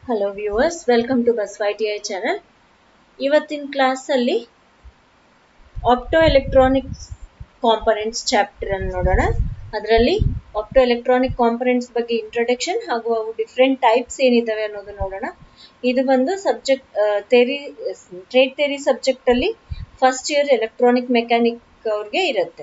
Hello viewers welcome to ಬಸ್ ವೈ T I channel ಇವತ್ತಿನ ಕ್ಲಾಸಲ್ಲಿ ಆಪ್ಟೋ ಎಲೆಕ್ಟ್ರಾನಿಕ್ಸ್ ಕಾಂಪೊನೆಂಟ್ಸ್ ಚಾಪ್ಟರ್ ಅನ್ನು ನೋಡೋಣ ಅದರಲ್ಲಿ ಆಪ್ಟೋ ಎಲೆಕ್ಟ್ರಾನಿಕ್ ಕಾಂಪೊನೆಂಟ್ಸ್ ಬಗ್ಗೆ ಇಂಟ್ರೊಡಕ್ಷನ್ ಹಾಗೂ ಅವು ಡಿಫ್ರೆಂಟ್ ಟೈಪ್ಸ್ ಏನಿದ್ದಾವೆ ಅನ್ನೋದು ನೋಡೋಣ ಇದು ಬಂದು ಸಬ್ಜೆಕ್ಟ್ ಥೆರಿ ಟ್ರೇಡ್ ಥೆರಿ ಸಬ್ಜೆಕ್ಟಲ್ಲಿ ಫಸ್ಟ್ ಇಯರ್ ಎಲೆಕ್ಟ್ರಾನಿಕ್ ಮೆಕ್ಯಾನಿಕ್ ಅವ್ರಿಗೆ ಇರುತ್ತೆ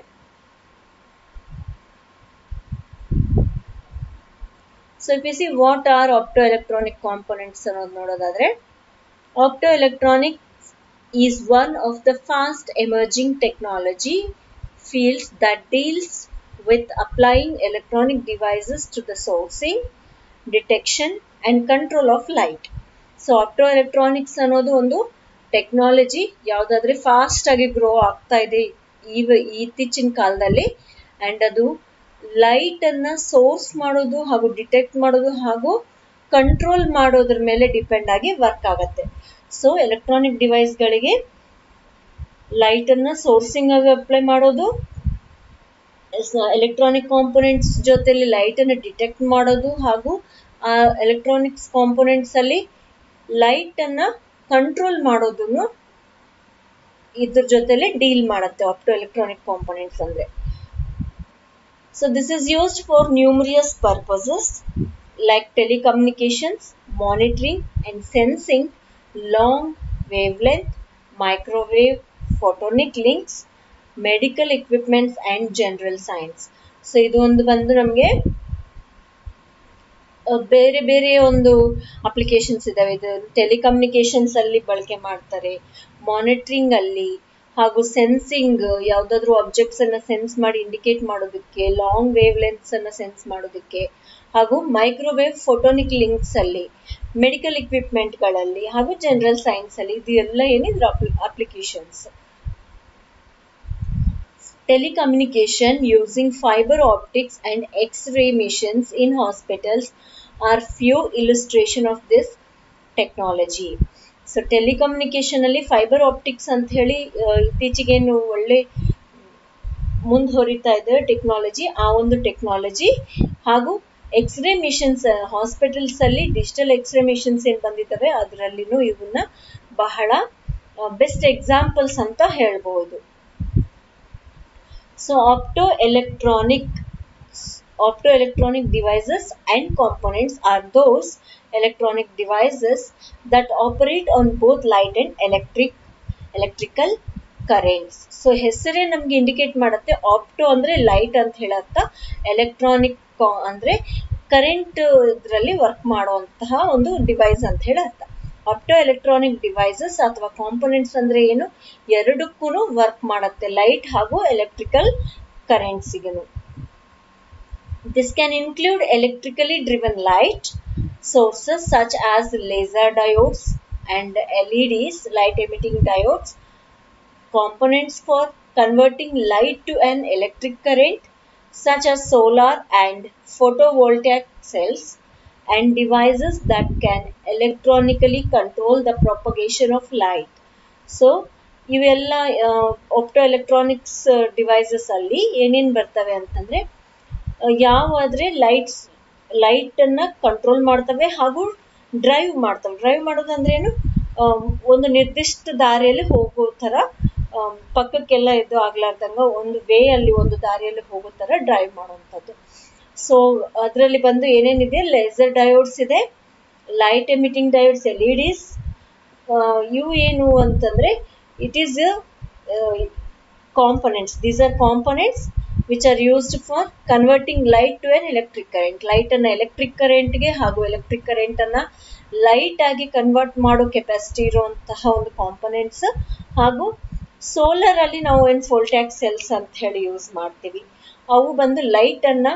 so if you see what are opto electronic components ಅನ್ನೋದು ನೋಡೋದಾದ್ರೆ opto electronic is one of the fast emerging technology fields that deals with applying electronic devices to the sourcing, detection and control of light. So opto electronics ಅನ್ನೋದು ಒಂದು technology ಯಾವುದಾದ್ರೆ fast ಆಗಿ grow ಆಗ್ತಾ ಇದೆ ಈವ ಇತ್ತೀಚಿನ ಕಾಲದಲ್ಲಿ ಅಂಡ್ ಅದು ಲೈಟ್ ಅನ್ನ ಸೋರ್ಸ್ ಮಾಡೋದು ಹಾಗೂ ಡಿಟೆಕ್ಟ್ ಮಾಡೋದು ಹಾಗೂ ಕಂಟ್ರೋಲ್ ಮಾಡೋದ್ರ ಮೇಲೆ ಡಿಪೆಂಡ್ ಆಗಿ ವರ್ಕ್ ಆಗತ್ತೆ ಸೊ ಎಲೆಕ್ಟ್ರಾನಿಕ್ ಡಿವೈಸ್ಗಳಿಗೆ ಲೈಟ್ ಅನ್ನ ಸೋರ್ಸಿಂಗ್ ಆಗಿ ಅಪ್ಲೈ ಮಾಡೋದು ಎಲೆಕ್ಟ್ರಾನಿಕ್ ಕಾಂಪೊನೆಂಟ್ಸ್ ಜೊತೆಲಿ ಲೈಟ್ ಅನ್ನು ಡಿಟೆಕ್ಟ್ ಮಾಡೋದು ಹಾಗೂ ಆ ಎಲೆಕ್ಟ್ರಾನಿಕ್ಸ್ ಕಾಂಪೊನೆಂಟ್ಸ್ ಅಲ್ಲಿ ಲೈಟ್ ಅನ್ನ ಕಂಟ್ರೋಲ್ ಮಾಡೋದನ್ನು ಇದ್ರ ಜೊತೆಲಿ ಡೀಲ್ ಮಾಡುತ್ತೆ ಆಪ್ಟೋ ಎಲೆಕ್ಟ್ರಾನಿಕ್ ಕಾಂಪೊನೆಂಟ್ಸ್ ಅಂದ್ರೆ so this is used for numerous purposes like telecommunications monitoring and sensing long wavelength microwave photonic links medical equipments and general science so ಇದು ಒಂದು ಬಂದು ನಮಗೆ ಬೇರೆ ಬೇರೆ ಒಂದು ಅಪ್ಲಿಕೇಶನ್ಸ್ ಇದಾವೆ ಇದು ಟೆಲಿಕಮ್ಯುನಿಕೇಶನ್ಸ್ ಅಲ್ಲಿ ಬಳಕೆ ಮಾಡ್ತಾರೆ ಮಾನಿಟರಿಂಗ್ ಅಲ್ಲಿ ಹಾಗೂ ಸೆನ್ಸಿಂಗ್ ಯಾವ್ದಾದ್ರು ಆಬ್ಜೆಕ್ಟ್ಸ್ ಅನ್ನ ಸೆನ್ಸ್ ಮಾಡಿ ಇಂಡಿಕೇಟ್ ಮಾಡೋದಕ್ಕೆ ಲಾಂಗ್ ವೇವ್ ಲೆಂತ್ಸ್ ಅನ್ನ ಸೆನ್ಸ್ ಮಾಡೋದಕ್ಕೆ ಹಾಗೂ ಮೈಕ್ರೋವೇವ್ ಫೋಟೋನಿಕ್ ಲಿಂಕ್ಸ್ ಅಲ್ಲಿ ಮೆಡಿಕಲ್ ಎಕ್ವಿಪ್ಮೆಂಟ್ ಗಳಲ್ಲಿ ಹಾಗೂ ಜನರಲ್ ಸೈನ್ಸ್ ಅಲ್ಲಿ ಇದು ಎಲ್ಲ ಏನಿದ್ರು applications telecommunication using fiber optics and X-ray machines in hospitals are few illustration of this technology. So telecommunication ಅಲ್ಲಿ ಫೈಬರ್ ಆಪ್ಟಿಕ್ಸ್ ಅಂತ ಹೇಳಿ ಇತ್ತೀಚೆಗೇನು ಒಳ್ಳೆ ಮುಂದುವರಿತಾ ಇದೆ ಟೆಕ್ನಾಲಜಿ ಆ ಒಂದು ಟೆಕ್ನಾಲಜಿ ಹಾಗೂ ಎಕ್ಸ್ರೇ ಮಿಷನ್ಸ್ ಹಾಸ್ಪಿಟಲ್ಸ್ ಅಲ್ಲಿ ಡಿಜಿಟಲ್ ಎಕ್ಸ್ರೇ ಮಿಷನ್ಸ್ ಏನ್ ಬಂದಿದ್ದಾವೆ ಅದರಲ್ಲಿನೂ ಇವನ್ನ ಬಹಳ ಬೆಸ್ಟ್ ಎಕ್ಸಾಂಪಲ್ಸ್ ಅಂತ ಹೇಳ್ಬಹುದು So optoelectronic optoelectronic devices and components are those electronic devices that operate on both light and electric electrical currents so ಹೆಸರೇ ನಮ್ಗೆ ಇಂಡಿಕೇಟ್ ಮಾಡುತ್ತೆ ಆಪ್ಟೋ ಅಂದ್ರೆ ಲೈಟ್ ಅಂತ ಹೇಳತ್ತ ಎಲೆಕ್ಟ್ರಾನಿಕ್ ಅಂದ್ರೆ ಕರೆಂಟ್ ಇದರಲ್ಲಿ ವರ್ಕ್ ಮಾಡುವಂತಹ ಒಂದು ಡಿವೈಸ್ ಅಂತ ಹೇಳಿ ಅರ್ಥ ಆಪ್ಟೋ ಎಲೆಕ್ಟ್ರಾನಿಕ್ ಡಿವೈಸಸ್ ಅಥವಾ ಕಾಂಪೊನೆಂಟ್ಸ್ ಅಂದ್ರೆ ಏನು ಎರಡಕ್ಕೂ ವರ್ಕ್ ಮಾಡುತ್ತೆ ಲೈಟ್ ಹಾಗೂ ಎಲೆಕ್ಟ್ರಿಕಲ್ ಕರೆಂಟ್ಸಿಗೂ this can include electrically driven light sources such as laser diodes and LEDs light emitting diodes components for converting light to an electric current such as solar and photovoltaic cells and devices that can electronically control the propagation of light. So ಇವೆಲ್ಲ opto electronics devices ಅಲ್ಲಿ ಏನೇನು ಬರ್ತವೆ ಅಂತಂದ್ರೆ ಯಾವಾದ್ರೆ lights light ಅನ್ನ control ಮಾಡ್ತವೆ ಹಾಗೂ drive ಮಾಡ್ತವೆ ಡ್ರೈವ್ ಮಾಡೋದಂದ್ರೆ ಏನು ಒಂದು ನಿರ್ದಿಷ್ಟ ದಾರಿಯಲ್ಲಿ ಹೋಗೋ ತರ ಪಕ್ಕಕ್ಕೆಲ್ಲ ಇದು ಆಗ್ಲಾರ್ದಂಗ ಒಂದು ವೇ ಅಲ್ಲಿ ಒಂದು ದಾರಿಯಲ್ಲಿ ಹೋಗೋ ತರ ಡ್ರೈವ್ ಮಾಡುವಂಥದ್ದು ಸೊ ಅದರಲ್ಲಿ ಬಂದು ಏನೇನಿದೆ ಲೇಸರ್ ಡಯೋಡ್ಸ್ ಇದೆ light emitting diodes L E Ds ಇವು ಏನು ಅಂತಂದ್ರೆ it is components these are components which are used for converting light to an electric current light ಅನ್ನ ಎಲೆಕ್ಟ್ರಿಕ್ ಕರೆಂಟ್ಗೆ ಹಾಗೂ ಎಲೆಕ್ಟ್ರಿಕ್ ಕರೆಂಟ್ ಅನ್ನ ಲೈಟ್ ಆಗಿ ಕನ್ವರ್ಟ್ ಮಾಡೋ ಕೆಪಾಸಿಟಿ ಇರುವಂತಹ ಒಂದು ಕಾಂಪೊನೆಂಟ್ಸ್ ಹಾಗೂ ಸೋಲಾರ್ ಅಲ್ಲಿ ನಾವು ಏನ್ ಫೋಲ್ಟ್ಯಾಕ್ ಸೆಲ್ಸ್ ಅಂತ ಹೇಳಿ ಯೂಸ್ ಮಾಡ್ತೀವಿ ಅವು ಬಂದು ಲೈಟ್ ಅನ್ನ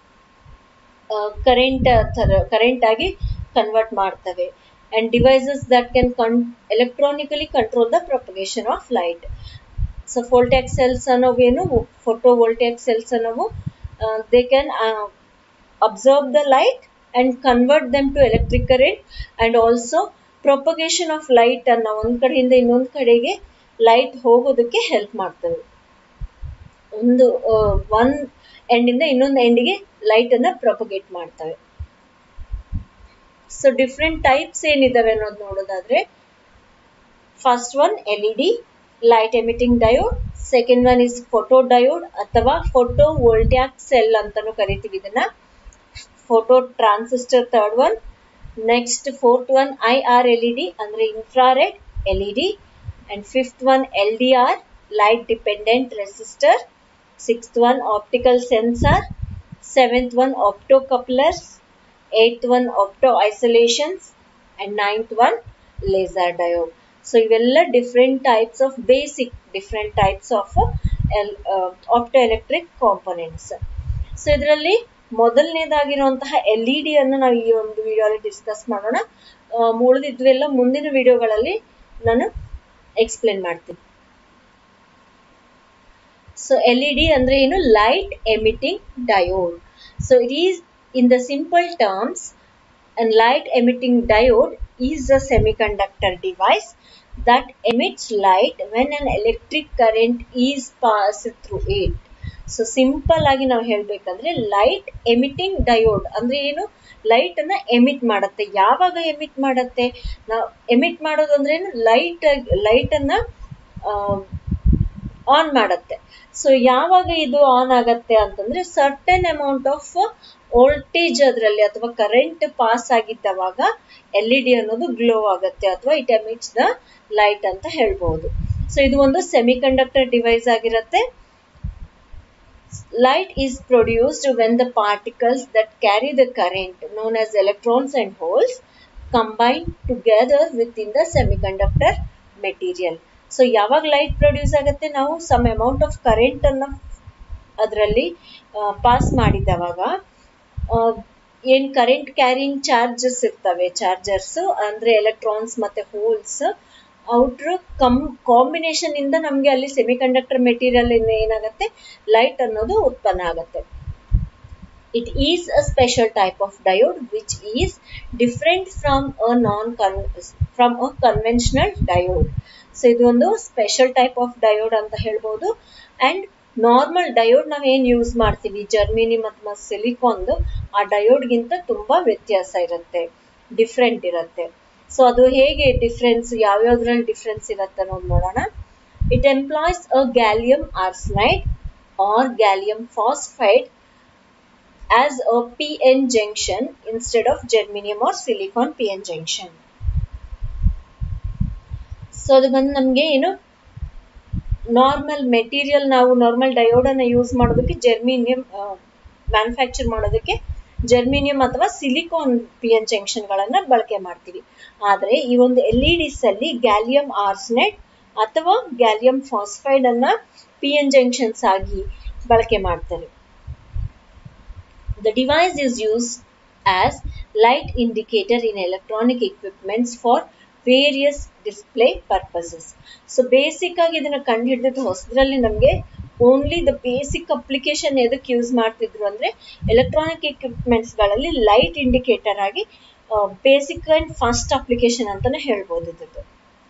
ಕರೆಂಟ್ ತರ ಕರೆಂಟ್ ಆಗಿ ಕನ್ವರ್ಟ್ ಮಾಡ್ತವೆ and devices that can con electronically control the propagation of light so voltaic cells ಅನ್ನೋವೇನು ಫೋಟೋ ವೋಲ್ಟ್ಯಾಕ್ ಸೆಲ್ಸ್ ಅನ್ನೋವು they can absorb the light and convert them to electric current and also propagation of light ಅನ್ನ ಒಂದ್ ಕಡೆಯಿಂದ ಇನ್ನೊಂದ್ ಕಡೆಗೆ light ಹೋಗೋದಕ್ಕೆ help ಮಾಡ್ತವೆ ಒಂದು ಒನ್ ಎಂಡ್ ಇಂದ ಇನ್ನೊಂದು ಎಂಡಿಗೆ ಲೈಟ್ ಅನ್ನ ಪ್ರೊಪಗೇಟ್ ಮಾಡ್ತವೆ ಸೊ ಡಿಫ್ರೆಂಟ್ ಟೈಪ್ಸ್ ಏನಿದಾವೆ ಅನ್ನೋದು ನೋಡೋದಾದ್ರೆ first one L E D light emitting diode second one is photo diode ಅಥವಾ ಫೋಟೋ ವೋಲ್ಟ್ಯಾಕ್ ಸೆಲ್ ಅಂತಾನು ಕರಿತೀವಿ ಇದನ್ನ photo transistor third one next fourth one I R L E D ಅಂದ್ರೆ infrared L E D and fifth one L D R light dependent resistor sixth one optical sensor seventh one optocouplers, eighth one opto isolations, and ninth one laser diode. So ಇವೆಲ್ಲ different types of basic different types of uh, optoelectric components. So ಇದರಲ್ಲಿ ಮೊದಲನೇದಾಗಿರುವಂತಹ L E D ಅನ್ನು ನಾವು ಈ ಒಂದು ವಿಡಿಯೋಲಿ discuss ಮಾಡೋಣ ಉಳಿದಿದ್ವೆಲ್ಲ ಮುಂದಿನ ವಿಡಿಯೋಗಳಲ್ಲಿ ನಾನು ಎಕ್ಸ್ಪ್ಲೇನ್ ಮಾಡ್ತೀನಿ ಸೊ ಎಲ್ ಇ ಡಿ ಅಂದ್ರೆ ಏನು light emitting diode so it is in the simple terms and light emitting diode is a semiconductor device that emits light when an electric current is pass through it so simple ಆಗಿ ನಾವು ಹೇಳ್ಬೇಕಂದ್ರೆ light emitting diode ಅಂದ್ರೆ ಏನು light ಅನ್ನ emit ಮಾಡುತ್ತೆ ಯಾವಾಗ emit ಮಾಡುತ್ತೆ ನಾವು ಎಮಿಟ್ ಮಾಡೋದು ಅಂದ್ರೆ ಏನು ಲೈಟ್ ಲೈಟ್ ಅನ್ನ ಆನ್ ಮಾಡುತ್ತೆ ಸೊ ಯಾವಾಗ ಇದು ಆನ್ ಆಗತ್ತೆ ಅಂತಂದ್ರೆ ಸರ್ಟನ್ ಅಮೌಂಟ್ ಆಫ್ ವೋಲ್ಟೇಜ್ ಅದರಲ್ಲಿ ಅಥವಾ ಕರೆಂಟ್ ಪಾಸ್ ಆಗಿದ್ದವಾಗ ಎಲ್ ಇ ಡಿ ಅನ್ನೋದು ಗ್ಲೋ ಆಗುತ್ತೆ ಅಥವಾ ಇಟ್ ಎಮಿಟ್ಸ್ ದ ಲೈಟ್ ಅಂತ ಹೇಳ್ಬಹುದು ಸೊ ಇದು ಒಂದು ಸೆಮಿ ಕಂಡಕ್ಟರ್ ಡಿವೈಸ್ ಆಗಿರುತ್ತೆ light is produced when the particles that carry the current known as electrons and holes combine together within the semiconductor material so ಯಾವಾಗ light produce ಆಗುತ್ತೆ ನಾವು some amount of current ಅನ್ನ ಅದರಲ್ಲಿ pass ಮಾಡಿದವಾಗ ಏನ್ current carrying charges ಇರ್ತವೆ chargers ಅಂದ್ರೆ electrons ಮತ್ತೆ ಹೋಲ್ಸ್ ಔಟ್ರ್ ಕಮ್ ಕಾಂಬಿನೇಷನ್ ಇಂದ ನಮ್ಗೆ ಅಲ್ಲಿ ಸೆಮಿ ಕಂಡಕ್ಟರ್ ಮೆಟೀರಿಯಲ್ ಏನಾಗುತ್ತೆ ಲೈಟ್ ಅನ್ನೋದು ಉತ್ಪನ್ನ ಆಗುತ್ತೆ it is a special type of diode which is different from a non from a conventional diode so ಇದು ಒಂದು ಸ್ಪೆಷಲ್ ಟೈಪ್ ಆಫ್ ಡಯೋಡ್ ಅಂತ ಹೇಳ್ಬೋದು ಅಂಡ್ ನಾರ್ಮಲ್ ಡಯೋಡ್ ನಾವ್ ಏನ್ ಯೂಸ್ ಮಾಡ್ತೀವಿ ಜರ್ಮಿನಿಯಂ ಅಥವಾ ಸಿಲಿಕಾನ್ದು ಆ ಡಯೋಡ್ಗಿಂತ ತುಂಬಾ ವ್ಯತ್ಯಾಸ ಇರುತ್ತೆ ಡಿಫ್ರೆಂಟ್ ಇರುತ್ತೆ ಸೊ ಅದು ಹೇಗೆ ಡಿಫ್ರೆನ್ಸ್ ಯಾವ್ಯಾವ್ದ್ರಲ್ಲಿ ಡಿಫ್ರೆನ್ಸ್ ಇರುತ್ತೆ ಅನ್ನೋದು ನೋಡೋಣ it employs a gallium arsenide or gallium phosphide as a P N junction instead of germanium or silicon P N junction so ಅದು ಬಂದು ನಮ್ಗೆ ಏನು ನಾರ್ಮಲ್ ಮೆಟೀರಿಯಲ್ ನಾವು ನಾರ್ಮಲ್ ಡಯೋಡ್ ಅನ್ನ ಯೂಸ್ ಮಾಡೋದಕ್ಕೆ ಜರ್ಮಿನಿಯಂ ಮ್ಯಾನುಫ್ಯಾಕ್ಚರ್ ಮಾಡೋದಕ್ಕೆ ಜರ್ಮಿನಿಯಂ ಅಥವಾ ಸಿಲಿಕಾನ್ ಪಿ ಎನ್ ಜಂಕ್ಷನ್ ಗಳನ್ನ ಬಳಕೆ ಮಾಡ್ತೀವಿ ಆದ್ರೆ ಈ ಒಂದು ಎಲ್ ಇ ಡಿಸ್ ಅಲ್ಲಿ ಗ್ಯಾಲಿಯಂ ಆರ್ಸ್ನೆಟ್ ಅಥವಾ ಗ್ಯಾಲಿಯಂ ಫಾಸ್ಫೈಡ್ ಅನ್ನ ಪಿ ಎನ್ ಜಂಕ್ಷನ್ಸ್ ಆಗಿ ಬಳಕೆ ಮಾಡ್ತಾರೆ the device is use as light indicator in electronic equipments for various display purposes so basic ಆಗಿ ಇದನ್ನ ಕಂಡು ಹಿಡಿದಿದ್ದು ಹೊಸದ್ರಲ್ಲಿ ನಮಗೆ ಓನ್ಲಿ ದ ಬೇಸಿಕ್ ಅಪ್ಲಿಕೇಶನ್ ಎದಕ್ಕೆ ಯೂಸ್ ಮಾಡ್ತಿದ್ರು ಅಂದ್ರೆ ಎಲೆಕ್ಟ್ರಾನಿಕ್ ಎಕ್ವಿಪ್ಮೆಂಟ್ಸ್ ಗಳಲ್ಲಿ ಲೈಟ್ ಇಂಡಿಕೇಟರ್ ಆಗಿ ಬೇಸಿಕ್ ಅಂಡ್ ಫಸ್ಟ್ ಅಪ್ಲಿಕೇಶನ್ ಅಂತಾನೆ ಹೇಳ್ಬೋದು ಇದ್ದು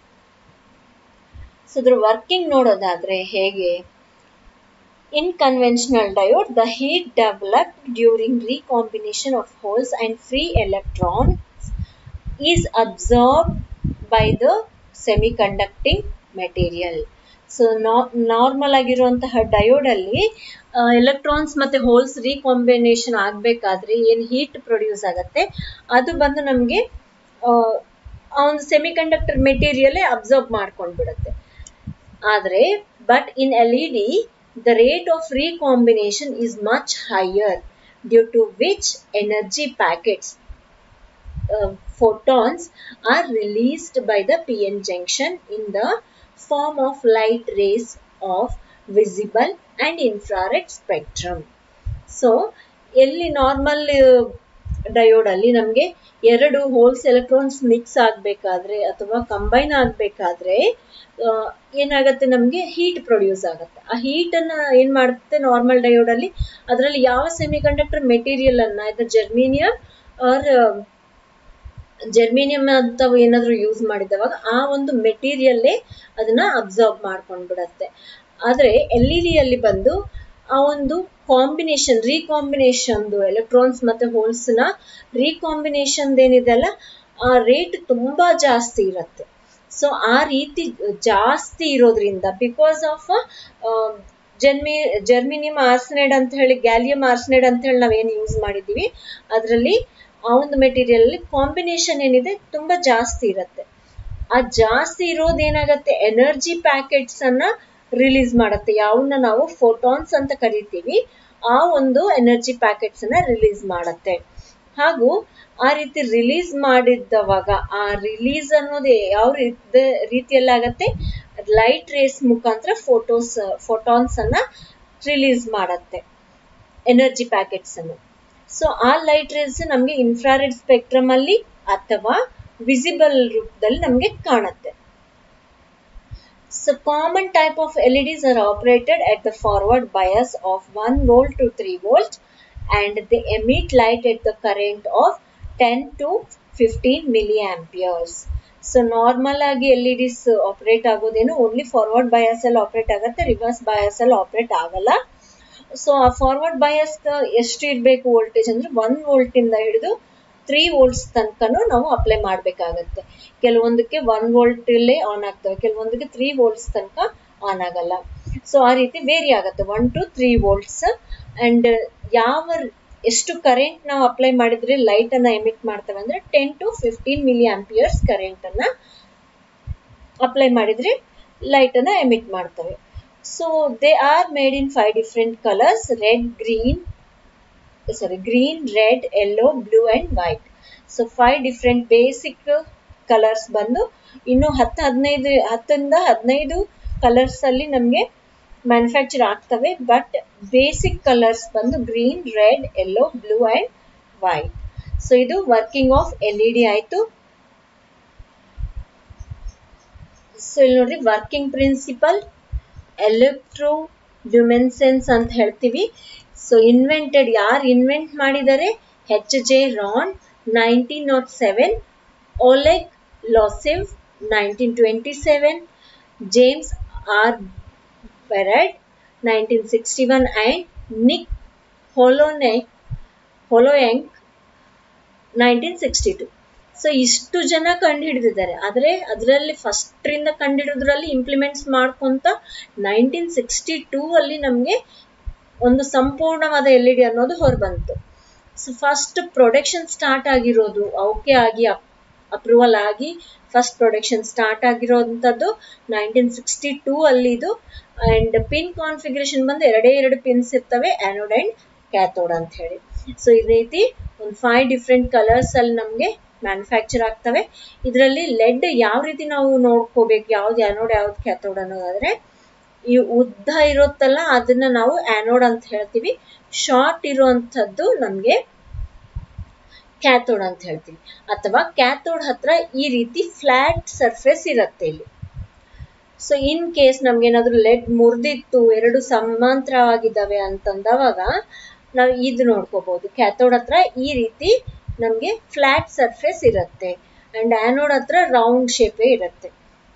ಸೊ ಇದ್ರ ವರ್ಕಿಂಗ್ ನೋಡೋದಾದ್ರೆ ಹೇಗೆ in conventional diode the heat developed during recombination of holes and free electrons is absorb by the semiconducting material so normal ಆಗಿರುವಂತಹ diode ಅಲ್ಲಿ ಎಲೆಕ್ಟ್ರಾನ್ಸ್ ಮತ್ತೆ ಹೋಲ್ಸ್ ರೀಕಾಂಬಿನೇಷನ್ ಆಗ್ಬೇಕಾದ್ರೆ ಏನ್ ಹೀಟ್ ಪ್ರೊಡ್ಯೂಸ್ ಆಗತ್ತೆ ಅದು ಬಂದು ನಮ್ಗೆ ಆ ಒಂದು ಸೆಮಿ ಕಂಡಕ್ಟರ್ ಮೆಟೀರಿಯಲ್ ಅಬ್ಸರ್ವ್ ಮಾಡ್ಕೊಂಡ್ಬಿಡುತ್ತೆ ಆದ್ರೆ but in L E D the rate of recombination is much higher due to which energy packets uh, photons are released by the PN junction in the form of light rays of visible and infrared spectrum. So ಎಲ್ಲಿ normal diode ಅಲ್ಲಿ ನಮಗೆ ಎರಡು holes electrons mix ಆಗಬೇಕಾದ್ರೆ ಅಥವಾ combine ಆಗಬೇಕಾದ್ರೆ ಏನಾಗುತ್ತೆ ನಮಗೆ heat produce ಆಗುತ್ತೆ ಆ ಹೀಟ್ ಅನ್ನ ಏನ್ ಮಾಡುತ್ತೆ ನಾರ್ಮಲ್ ಡಯೋಡ್ ಅಲ್ಲಿ ಅದರಲ್ಲಿ ಯಾವ ಸೆಮಿ ಕಂಡಕ್ಟರ್ ಮೆಟೀರಿಯಲ್ ಅನ್ನ ಇದು ಜರ್ಮೀನಿಯಂ ಆರ್ ಜರ್ಮೇನಿಯಂ ಅಂತ ಏನಾದ್ರು ಯೂಸ್ ಮಾಡಿದವಾಗ ಆ ಒಂದು ಮೆಟೀರಿಯಲ್ಲೇ ಅದನ್ನ ಅಬ್ಸರ್ವ್ ಮಾಡ್ಕೊಂಡ್ಬಿಡತ್ತೆ ಆದ್ರೆ ಎಲ್ ಇ ಡಿ ಅಲ್ಲಿ ಬಂದು ಆ ಒಂದು ಕಾಂಬಿನೇಷನ್ ರೀಕಾಂಬಿನೇಷನ್ ಎಲೆಕ್ಟ್ರಾನ್ಸ್ ಮತ್ತೆ ಹೋಲ್ಸ್ ನ ರೀಕಾಂಬಿನೇಷನ್ ಏನಿದೆಲ್ಲ ಆ ರೇಟ್ ತುಂಬಾ ಜಾಸ್ತಿ ಇರುತ್ತೆ ಸೊ ಆ ರೀತಿ ಜಾಸ್ತಿ ಇರೋದ್ರಿಂದ ಬಿಕಾಸ್ ಆಫ್ ಜರ್ಮಿ ಜರ್ಮಿನಿಯಂ ಆರ್ಸನೈಡ್ ಅಂತ ಹೇಳಿ ಗ್ಯಾಲಿಯಂ ಆರ್ಸನೈಡ್ ಅಂತ ಹೇಳಿ ನಾವೇನು ಯೂಸ್ ಮಾಡಿದೀವಿ ಅದರಲ್ಲಿ ಆ ಒಂದು ಮೆಟೀರಿಯಲ್ ಅಲ್ಲಿ ಕಾಂಬಿನೇಷನ್ ಏನಿದೆ ತುಂಬಾ ಜಾಸ್ತಿ ಇರುತ್ತೆ ಆ ಜಾಸ್ತಿ ಇರೋದೇನಾಗತ್ತೆ ಎನರ್ಜಿ ಪ್ಯಾಕೆಟ್ಸ್ ಅನ್ನ ರಿಲೀಸ್ ಮಾಡುತ್ತೆ ಯಾವನ್ನ ನಾವು ಫೋಟಾನ್ಸ್ ಅಂತ ಕರಿತೀವಿ ಆ ಒಂದು ಎನರ್ಜಿ ಪ್ಯಾಕೆಟ್ಸ್ ಅನ್ನ ರಿಲೀಸ್ ಮಾಡುತ್ತೆ ಹಾಗೂ ಆ ರೀತಿ ರಿಲೀಸ್ ಮಾಡಿದವಾಗ ಆ ರಿಲೀಸ್ ಅನ್ನೋದು ಯಾವ ರೀತಿಯಲ್ಲಿ ಆಗತ್ತೆ ಲೈಟ್ ರೇಸ್ ಮುಖಾಂತರ ಫೋಟೋಸ್ ಫೋಟಾನ್ಸ್ ಅನ್ನ ರಿಲೀಸ್ ಮಾಡತ್ತೆ ಎನರ್ಜಿ ಪ್ಯಾಕೆಟ್ಸ್ ಅನ್ನು ಸೊ ಆ ಲೈಟ್ ರೇಸ್ ನಮಗೆ ಇನ್ಫ್ರಾರೆಡ್ ಸ್ಪೆಕ್ಟ್ರಮ್ ಅಲ್ಲಿ ಅಥವಾ ವಿಸಿಬಲ್ ರೂಪದಲ್ಲಿ ನಮಗೆ ಕಾಣುತ್ತೆ So common type of LEDs are operated at the forward bias of 1 volt to 3 volt and they emit light at the current of 10 to 15 milliamperes. So normal ಆಗಿ L E Ds operate ಆಗೋದೇನು only forward bias ಅಲ್ಲಿ operate ಆಗುತ್ತೆ reverse bias ಅಲ್ಲಿ operate ಆಗಲ್ಲ so ಆ forward bias ಎಷ್ಟು ಇರಬೇಕು voltage ಅಂದ್ರೆ ಒನ್ ವೋಲ್ಟ್ ಇಂದ ಹಿಡಿದು ತ್ರೀ ವೋಲ್ಟ್ಸ್ ತನಕನೂ ನಾವು ಅಪ್ಲೈ ಮಾಡಬೇಕಾಗತ್ತೆ ಕೆಲವೊಂದಕ್ಕೆ ಒನ್ ವೋಲ್ಟ್ ಅಲ್ಲೇ ಆನ್ ಆಗ್ತವೆ ಕೆಲವೊಂದಕ್ಕೆ ತ್ರೀ ವೋಲ್ಟ್ಸ್ ತನಕ ಆನ್ ಆಗಲ್ಲ ಸೊ ಆ ರೀತಿ ವೇರಿ ಆಗುತ್ತೆ one to three volts and ಯಾವ ಎಷ್ಟು ಕರೆಂಟ್ ನಾವು ಅಪ್ಲೈ ಮಾಡಿದ್ರೆ ಲೈಟ್ ಅನ್ನ ಎಮಿಟ್ ಮಾಡ್ತೇವೆ ಅಂದ್ರೆ ten to fifteen milliamperes current ಅನ್ನ ಅಪ್ಲೈ ಮಾಡಿದ್ರೆ ಲೈಟ್ ಅನ್ನ ಎಮಿಟ್ ಮಾಡ್ತವೆ so they are made in five different colours red green sorry green red yellow blue and white so five different basic colours ಬಂದು ಇನ್ನು ಹತ್ತು ಹದಿನೈದು ಹತ್ತರಿಂದ ಹದಿನೈದು ಕಲರ್ಸ್ ಅಲ್ಲಿ ನಮಗೆ ಮ್ಯಾನುಫ್ಯಾಕ್ಚರ್ ಆಗ್ತವೆ ಬಟ್ ಬೇಸಿಕ್ ಕಲರ್ಸ್ ಬಂದು green red yellow blue and white so ಇದು working of L E D ಆಯ್ತು ಸೊ ಇಲ್ಲಿ ನೋಡ್ರಿ ವರ್ಕಿಂಗ್ ಪ್ರಿನ್ಸಿಪಲ್ ಎಲೆಕ್ಟ್ರೋ ಲ್ಯುಮೆನ್ಸೆನ್ಸ್ ಅಂತ ಹೇಳ್ತೀವಿ ಸೊ ಇನ್ವೆಂಟೆಡ್ ಯಾರು ಇನ್ವೆಂಟ್ ಮಾಡಿದರೆ H J Round nineteen nought seven Oleg Losev nineteen twenty seven James R Biard nineteen sixty one and Nick Holonyak Holonyak nineteen sixty two so ಇಷ್ಟು ಜನ ಕಂಡುಹಿಡಿದಿದ್ದಾರೆ ಆದರೆ ಅದರಲ್ಲಿ ಫಸ್ಟ್ರಿಂದ ಕಂಡುಹಿಡಿದ್ರಲ್ಲಿ ಇಂಪ್ಲಿಮೆಂಟ್ಸ್ ಮಾಡ್ಕೊಂತ ನೈನ್ಟೀನ್ ಸಿಕ್ಸ್ಟಿ ಟೂ ಅಲ್ಲಿ ನಮಗೆ ಒಂದು ಸಂಪೂರ್ಣವಾದ ಎಲ್ ಇ ಡಿ ಅನ್ನೋದು ಹೊರಬಂತು ಸೊ ಫಸ್ಟ್ ಪ್ರೊಡಕ್ಷನ್ ಸ್ಟಾರ್ಟ್ ಆಗಿರೋದು ಅವಕ್ಕೆ ಆಗಿ ಅಪ್ರೂವಲ್ ಆಗಿ ಫಸ್ಟ್ ಪ್ರೊಡಕ್ಷನ್ ಸ್ಟಾರ್ಟ್ ಆಗಿರೋಂಥದ್ದು ನೈನ್ಟೀನ್ ಸಿಕ್ಸ್ಟಿ ಟೂ ಅಲ್ಲಿ ಇದು ಅಂಡ್ ಪಿನ್ ಕಾನ್ಫಿಗರೇಷನ್ ಬಂದು ಎರಡೇ ಎರಡು ಪಿನ್ಸ್ ಇರ್ತವೆ ಆನೋಡ್ ಅಂಡ್ ಕ್ಯಾಥೋಡ್ ಅಂತ ಹೇಳಿ ಸೊ ಈ ರೀತಿ ಒಂದು ಫೈವ್ ಡಿಫ್ರೆಂಟ್ ಕಲರ್ಸ್ ಅಲ್ಲಿ ನಮಗೆ ಮ್ಯಾನುಫ್ಯಾಕ್ಚರ್ ಆಗ್ತವೆ ಇದರಲ್ಲಿ ಲೆಡ್ ಯಾವ ರೀತಿ ನಾವು ನೋಡ್ಕೋಬೇಕು ಯಾವ್ದು ಆನೋಡ್ ಯಾವ್ದು ಕ್ಯಾಥೋಡ್ ಅನ್ನೋದಾದ್ರೆ ಈ ಉದ್ದ ಇರುತ್ತಲ್ಲ ಅದನ್ನ ನಾವು ಆನೋಡ್ ಅಂತ ಹೇಳ್ತೀವಿ ಶಾರ್ಟ್ ಇರುವಂತದ್ದು ನಮ್ಗೆ ಕ್ಯಾಥೋಡ್ ಅಂತ ಹೇಳ್ತೀವಿ ಅಥವಾ ಕ್ಯಾಥೋಡ್ ಹತ್ರ ಈ ರೀತಿ ಫ್ಲಾಟ್ ಸರ್ಫೇಸ್ ಇರುತ್ತೆ ಇಲ್ಲಿ ಸೊ ಇನ್ ಕೇಸ್ ನಮ್ಗೆ ಏನಾದ್ರು ಲೆಡ್ ಮುರಿದಿತ್ತು ಎರಡು ಸಮಾಂತರವಾಗಿದ್ದಾವೆ ಅಂತಂದವಾಗ ನಾವು ಇದು ನೋಡ್ಕೋಬಹುದು ಕ್ಯಾಥೋಡ್ ಹತ್ರ ಈ ರೀತಿ ನಮ್ಗೆ ಫ್ಲಾಟ್ ಸರ್ಫೇಸ್ ಇರುತ್ತೆ ಅಂಡ್ ಆನೋಡ್ ಹತ್ರ ರೌಂಡ್ ಶೇಪೇ ಇರುತ್ತೆ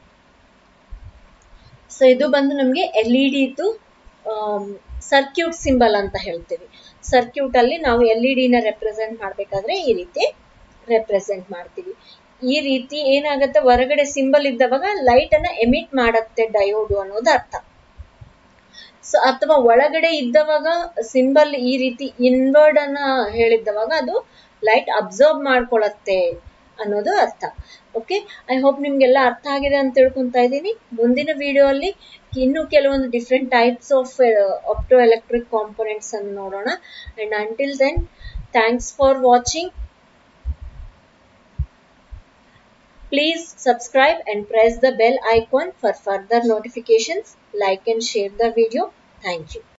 ಸೊ ಇದು ಬಂದು ನಮಗೆ ಎಲ್ ಇ ಡಿದು ಸರ್ಕ್ಯೂಟ್ ಸಿಂಬಲ್ ಅಂತ ಹೇಳ್ತೀವಿ ಸರ್ಕ್ಯೂಟ್ ಅಲ್ಲಿ ನಾವು ಎಲ್ ಇ ಡಿನ ರೆಪ್ರೆಸೆಂಟ್ ಮಾಡಬೇಕಾದ್ರೆ ಈ ರೀತಿ ರೆಪ್ರೆಸೆಂಟ್ ಮಾಡ್ತೀವಿ ಈ ರೀತಿ ಏನಾಗುತ್ತೆ ಹೊರಗಡೆ ಸಿಂಬಲ್ ಇದ್ದವಾಗ ಲೈಟ್ ಅನ್ನ ಎಮಿಟ್ ಮಾಡತ್ತೆ ಡಯೋಡು ಅನ್ನೋದು ಅರ್ಥ ಸೊ ಅಥವಾ ಒಳಗಡೆ ಇದ್ದವಾಗ ಸಿಂಬಲ್ ಈ ರೀತಿ ಇನ್ವರ್ಡ್ ಅನ್ನ ಹೇಳಿದ್ದವಾಗ ಅದು ಲೈಟ್ ಅಬ್ಸರ್ವ್ ಮಾಡ್ಕೊಳತ್ತೆ ಅನ್ನೋದು ಅರ್ಥ ಓಕೆ ಐ ಹೋಪ್ ನಿಮ್ಗೆಲ್ಲ ಅರ್ಥ ಆಗಿದೆ ಅಂತ ತಿಳ್ಕೊಂತಾ ಇದ್ದೀನಿ ಮುಂದಿನ ವಿಡಿಯೋ ಅಲ್ಲಿ ಇನ್ನು ಕೆಲವೊಂದು different types of opto electric components ಅನ್ನು ನೋಡೋಣ and until then thanks for watching Please subscribe and press the bell icon for further notifications. Like and share the video. Thank you.